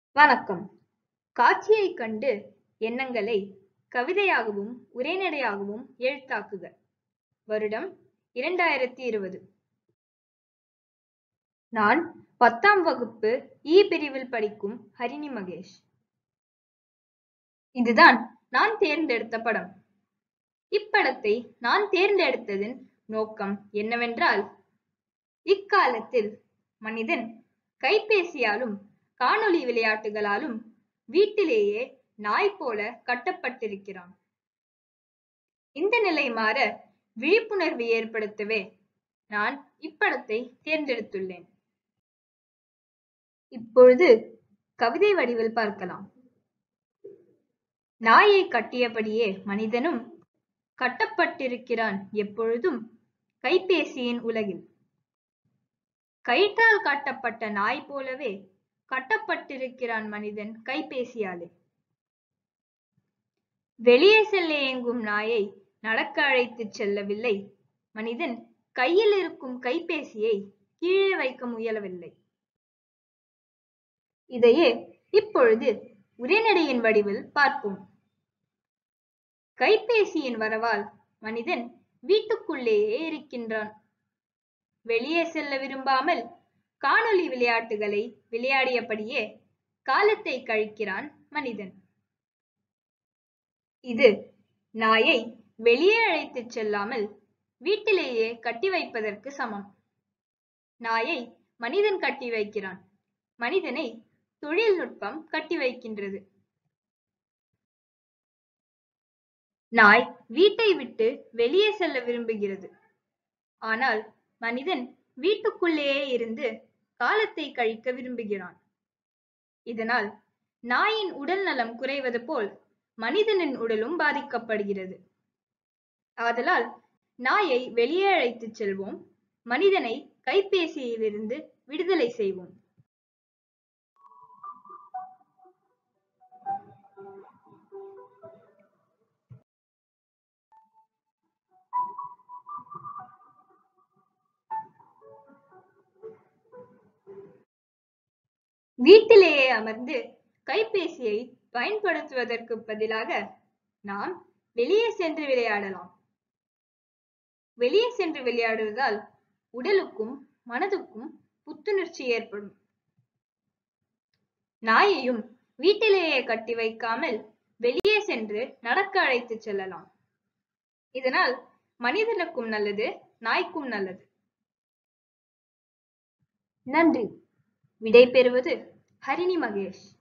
வணக்கம் காட்சியைக் கண்டு எண்ணங்களை கவிதையாகவும் உரைநடையாகவும் எழுத்தாக்குக வருடம் இரண்டாயிரத்தி இருபது நான் பத்தாம் வகுப்பு இ பிரிவில் படிக்கும் ஹரிணி மகேஷ் இதுதான் நான் தேர்ந்தெடுத்த படம் இப்படத்தை நான் தேர்ந்தெடுத்ததின் நோக்கம் என்னவென்றால் இக்காலத்தில் மனிதன் கைபேசியாலும் காணொளி விளையாட்டுகளாலும் வீட்டிலேயே நாய் போல கட்டப்பட்டிருக்கிறான் இந்த நிலை மாற விழிப்புணர்வு ஏற்படுத்தவே நான் இப்படத்தை தேர்ந்தெடுத்துள்ளேன் இப்பொழுது கவிதை வடிவில் பார்க்கலாம் நாயை கட்டியபடியே மனிதனும் கட்டப்பட்டிருக்கிறான் எப்பொழுதும் கைபேசியின் உலகில் கயிற்றால் காட்டப்பட்ட நாய் போலவே கட்டப்பட்டிருக்கிறான் மனிதன் கைபேசியாலே வெளியே செல்ல இயங்கும் நாயை நடக்க அழைத்துச் செல்லவில்லை மனிதன் கையில் இருக்கும் கைபேசியை கீழே வைக்க முயலவில்லை இதையே இப்பொழுது உரைநடையின் வடிவில் பார்ப்போம் கைபேசியின் வரவால் மனிதன் வீட்டுக்குள்ளேயே இருக்கின்றான் வெளியே செல்ல விரும்பாமல் காணொளி விளையாட்டுகளை விளையாடியபடியே காலத்தை கழிக்கிறான் மனிதன் இது நாயை வெளியே அழைத்துச் செல்லாமல் வீட்டிலேயே கட்டி வைப்பதற்கு சமம் நாயை மனிதன் கட்டி வைக்கிறான் மனிதனை தொழில்நுட்பம் கட்டி வைக்கின்றது நாய் வீட்டை விட்டு வெளியே செல்ல விரும்புகிறது ஆனால் மனிதன் வீட்டுக்குள்ளேயே இருந்து காலத்தை கழிக்க விரும்புகிறான் இதனால் நாயின் உடல் நலம் குறைவது போல் மனிதனின் உடலும் பாதிக்கப்படுகிறது ஆதலால் நாயை வெளியே அழைத்துச் செல்வோம் மனிதனை கைபேசியிலிருந்து விடுதலை செய்வோம் வீட்டிலேயே அமர்ந்து கைபேசியை பயன்படுத்துவதற்கு பதிலாக நாம் வெளியே சென்று விளையாடலாம் வெளியே சென்று விளையாடுவதால் உடலுக்கும் மனதுக்கும் புத்துணர்ச்சி ஏற்படும் நாயையும் வீட்டிலேயே கட்டி வைக்காமல் வெளியே சென்று நடக்க அழைத்துச் செல்லலாம் இதனால் மனிதனுக்கும் நல்லது நாய்க்கும் நல்லது நன்றி விடை பெறுவது ஹரிணி மகேஷ்